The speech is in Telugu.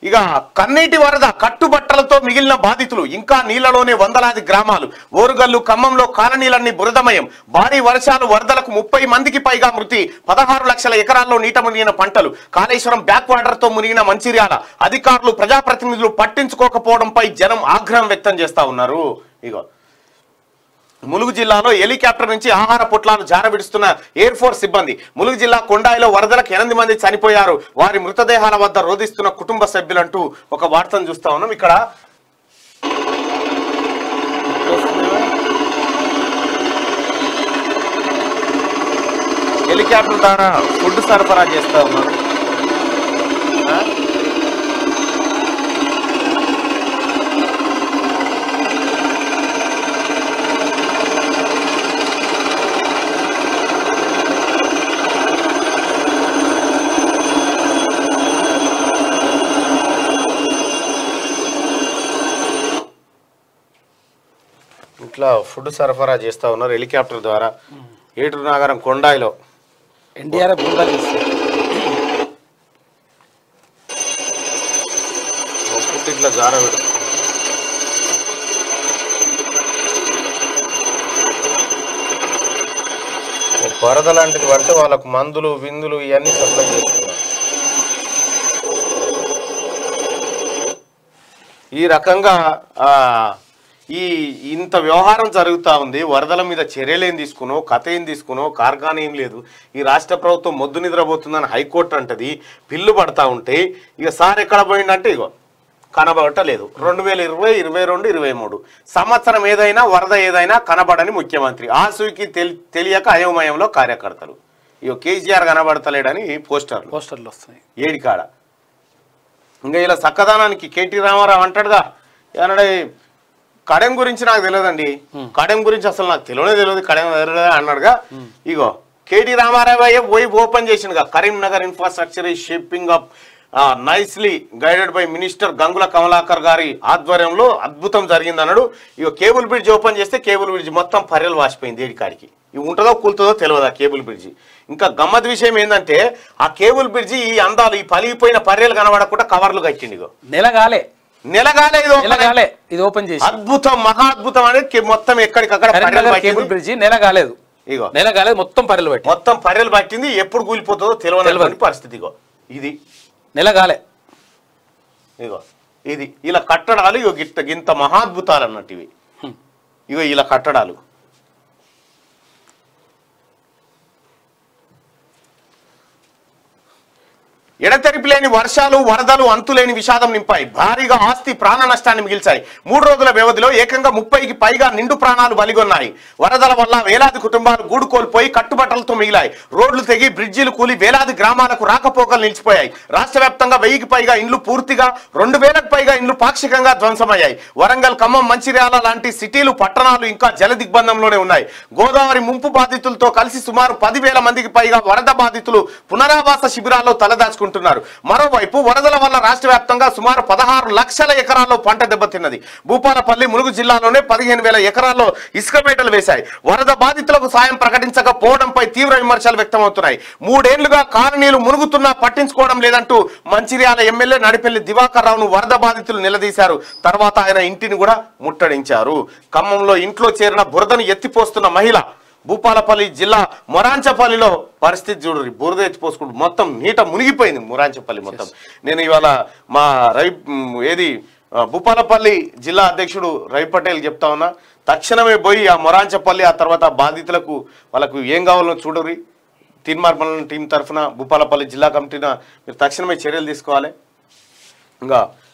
ఇక కన్నీటి వరద కట్టుబట్టలతో మిగిలిన బాధితులు ఇంకా నీళ్లలోనే వందలాది గ్రామాలు ఓరుగల్లు ఖమ్మంలో కాలనీలన్నీ బురదమయం భారీ వర్షాలు వరదలకు ముప్పై మందికి పైగా మృతి పదహారు లక్షల ఎకరాల్లో నీట మునిగిన పంటలు కాళేశ్వరం బ్యాక్ వాటర్ తో మునిగిన మంచిర్యాల అధికారులు ప్రజాప్రతినిధులు పట్టించుకోకపోవడంపై జనం ఆగ్రహం వ్యక్తం చేస్తా ఉన్నారు ఇగో ములుగు జిల్లాలో హెలికాప్టర్ నుంచి ఆహార పొట్లాలు జారవిడుస్తున్న ఎయిర్ ఫోర్స్ సిబ్బంది ములుగు జిల్లా కొండాయిలో వరదలకు ఎనిమిది మంది చనిపోయారు వారి మృతదేహాల వద్ద రోధిస్తున్న కుటుంబ సభ్యులంటూ ఒక వార్తను చూస్తా ఉన్నాం ఇక్కడ హెలికాప్టర్ ద్వారా ఫుడ్ సరఫరా చేస్తా ఉన్నారు ఆ? ఇట్లా ఫుడ్ సరఫరా చేస్తా ఉన్నారు హెలికాప్టర్ ద్వారా ఏటూరు నగరం కొండాయిలో ఎన్డీఆర్ఎఫ్ బృందాలు చేస్తారు ఫుడ్ ఇట్లా జారవిడు వరద లాంటిది పడితే వాళ్ళకు మందులు విందులు ఇవన్నీ సప్లై చేస్తున్నారు ఈ రకంగా ఆ, ఈ ఇంత వ్యవహారం జరుగుతూ ఉంది వరదల మీద చర్యలు ఏం తీసుకునో కథ ఏం తీసుకునో కార్ఖానా ఏం లేదు ఈ రాష్ట్ర ప్రభుత్వం మొద్దు నిద్రపోతుందని హైకోర్టు అంటది పిల్లు పడతా ఉంటే ఇక సార్ ఎక్కడ పోయిందంటే ఇగో కనబడటలేదు రెండు వేల ఇరవై ఇరవై రెండు ఇరవై మూడు సంవత్సరం ఏదైనా వరద ఏదైనా కనబడని ముఖ్యమంత్రి ఆసుకి తెలి తెలియక అయోమయంలో కార్యకర్తలు ఇగో కేసీఆర్ కనబడతలేడని పోస్టర్లు పోస్టర్లు వస్తున్నాయి ఏడికాడ ఇంకా ఇలా చక్కదనానికి కేటీ రామారావు అంటాడుగా ఏమన్నాడు కడెం గురించి నాకు తెలియదండి కడెం గురించి అసలు నాకు తెలియనే తెలియదు కడెం తెలియదు అన్నాడుగా ఇగో కేటీ రామారావు అయ్యే పోయి ఓపెన్ చేసిండుగా Karimnagar infrastructure is shaping up nicely guided by minister Gangula Kamalakar గారి ఆధ్వర్యంలో అద్భుతం జరిగింది అన్నాడు ఇక కేబుల్ బ్రిడ్జ్ ఓపెన్ చేస్తే కేబుల్ బ్రిడ్జ్ మొత్తం పర్యలు వాసిపోయింది ఏడికాడికి ఇవి ఉంటుందో కూలుతుందో తెలియదు ఆ కేబుల్ బ్రిడ్జి ఇంకా గమ్మత్ విషయం ఏంటంటే ఆ కేబుల్ బ్రిడ్జి ఈ అందాలు ఈ పలిగిపోయిన పర్యలు కనబడకుండా కవర్లు కట్టిండు ఇగో నెల కాలే నెలగాలే ఇది నెల open కాలే ఇది ఓపెన్ చేసి అద్భుతం మహా అద్భుతం అనేది కే- మొత్తం ఎక్కడికక్కడ పర్రెలు కరీంనగర్ కేబుల్ పట్టింది బ్రిడ్జి నెల కాలేదు ఇగో నెల కాలేదు మొత్తం పర్రెలు పెట్టి మొత్తం పర్రెలు పట్టింది ఎప్పుడు కూలిపోతుందో తెలియని పరిస్థితి ఇగో ఇది నెల కాలే ఇగో ఇది ఇలా కట్టడాలు ఇగో గిట్ట గింత మహాద్భుతాలు అన్నట్టు ఇవి హ్మ్. ఇగో ఇలా కట్టడాలు ఎడతెరిపి లేని వర్షాలు వరదలు అంతులేని విషాదం నింపాయి భారీగా ఆస్తి ప్రాణ నష్టాన్ని మిగిల్చాయి మూడు రోజుల వ్యవధిలో ఏకంగా ముప్పైకి పైగా నిండు ప్రాణాలు బలిగొన్నాయి వరదల వల్ల వేలాది కుటుంబాలు గూడు కోల్పోయి కట్టుబట్టలతో మిగిలాయి రోడ్లు తెగి బ్రిడ్జిలు కూలి వేలాది గ్రామాలకు రాకపోకలు నిలిచిపోయాయి రాష్ట్ర వ్యాప్తంగా వెయ్యికి పైగా ఇండ్లు పూర్తిగా రెండు వేలకు పైగా ఇండ్లు పాక్షికంగా ధ్వంసమయ్యాయి వరంగల్ ఖమ్మం మంచిర్యాల లాంటి సిటీలు పట్టణాలు ఇంకా జల దిగ్బంధంలోనే ఉన్నాయి గోదావరి ముంపు బాధితులతో కలిసి సుమారు పదివేల మందికి పైగా వరద బాధితులు పునరావాస శిబిరాల్లో తలదాచుకుంటున్నారు మరోవైపు వరదల వల్ల రాష్ట్ర వ్యాప్తంగా సుమారు పదహారు లక్షల ఎకరాల్లో పంట దెబ్బతిన్నది భూపాలపల్లి ములుగు జిల్లాలోనే పదిహేను వేల ఎకరాల్లో ఇసుక మేటలు వేశాయి వరద బాధితులకు సాయం ప్రకటించకపోవడంపై తీవ్ర విమర్శలు వ్యక్తమవుతున్నాయి మూడేళ్లుగా కాలనీలు మునుగుతున్నా పట్టించుకోవడం లేదంటూ మంచిర్యాల ఎమ్మెల్యే నడిపెల్లి దివాకర్ రావును వరద బాధితులు నిలదీశారు తర్వాత ఆయన ఇంటిని కూడా ముట్టడించారు ఖమ్మంలో ఇంట్లో చేరిన బురదను ఎత్తిపోస్తున్న మహిళ భూపాలపల్లి జిల్లా మొరాంచపల్లిలో పరిస్థితి చూడరు బురద ఎత్తిపోసుకుంటూ మొత్తం నీట మునిగిపోయింది మొరాంచపల్లి మొత్తం నేను ఇవాళ మా రై మ్, ఏది ఆ, భూపాలపల్లి జిల్లా అధ్యక్షుడు రవి పటేల్ చెప్తా ఉన్నా తక్షణమే పోయి ఆ మొరాంచపల్లి ఆ తర్వాత బాధితులకు వాళ్ళకు ఏం కావాలో చూడరి తీర్మార్మల టీం తరఫున భూపాలపల్లి జిల్లా కమిటీన మీరు తక్షణమే చర్యలు తీసుకోవాలి ఇంకా